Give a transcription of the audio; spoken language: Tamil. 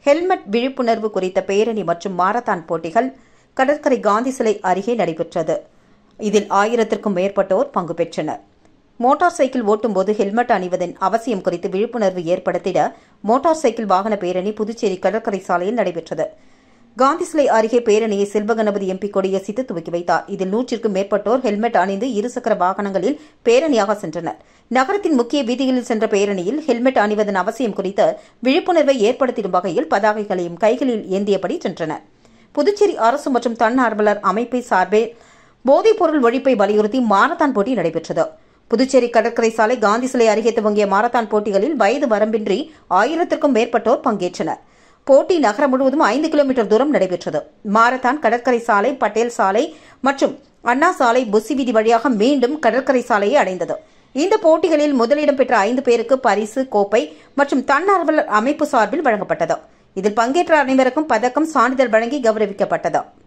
ஹெல்மெட் விழிப்புணர்வு குறித்த பேரணி மற்றும் மாரத்தான் போட்டிகள் கடற்கரை காந்தி சிலை அருகே நடைபெற்றது இதில் ஆயிரத்திற்கும் மேற்பட்டோர் பங்கு பெற்றனர் மோட்டார் சைக்கிள் ஓட்டும்போது ஹெல்மெட் அணிவதன் அவசியம் குறித்து விழிப்புணர்வு ஏற்படுத்திட மோட்டார் சைக்கிள் வாகன பேரணி புதுச்சேரி கடற்கரை சாலையில் நடைபெற்றது காந்தி சிலை அருகே பேரணியை செல்வகணபதி எம்பி கொடியசித்து துவக்கி வைத்தார் இதில் நூற்றிற்கும் மேற்பட்டோர் ஹெல்மெட் அணிந்து இருசக்கர வாகனங்களில் பேரணியாக சென்றனர் நகரத்தின் முக்கிய வீதிகளில் சென்ற பேரணியில் ஹெல்மெட் அணிவதன் அவசியம் குறித்த விழிப்புணர்வை ஏற்படுத்திடும் வகையில் பதாகைகளையும் கைகளில் ஏந்தியபடி சென்றனர் புதுச்சேரி அரசு மற்றும் தன்னார்வலர் அமைப்பை சார்பில் போதைப்பொருள் ஒழிப்பை வலியுறுத்தி மாரத்தான் போட்டி நடைபெற்றது புதுச்சேரி கடற்கரை சாலை காந்தி சிலை அருகே துவங்கிய மாரத்தான் போட்டிகளில் வயது வரம்பின்றி ஆயிரத்திற்கும் மேற்பட்டோர் பங்கேற்றனர் போட்டி நகரம் முழுவதும் ஐந்து கிலோமீட்டர் தூரம் நடைபெற்றது மாரத்தான் கடற்கரை சாலை பட்டேல் சாலை மற்றும் அண்ணா சாலை புசி வீதி வழியாக மீண்டும் கடற்கரை சாலையை அடைந்தது இந்த போட்டிகளில் முதலிடம் பெற்ற ஐந்து பேருக்கு பரிசு கோப்பை மற்றும் தன்னார்வலர் அமைப்பு சார்பில் வழங்கப்பட்டது இதில் பங்கேற்ற அனைவருக்கும் பதக்கம் சான்றிதழ் வழங்கி கௌரவிக்கப்பட்டது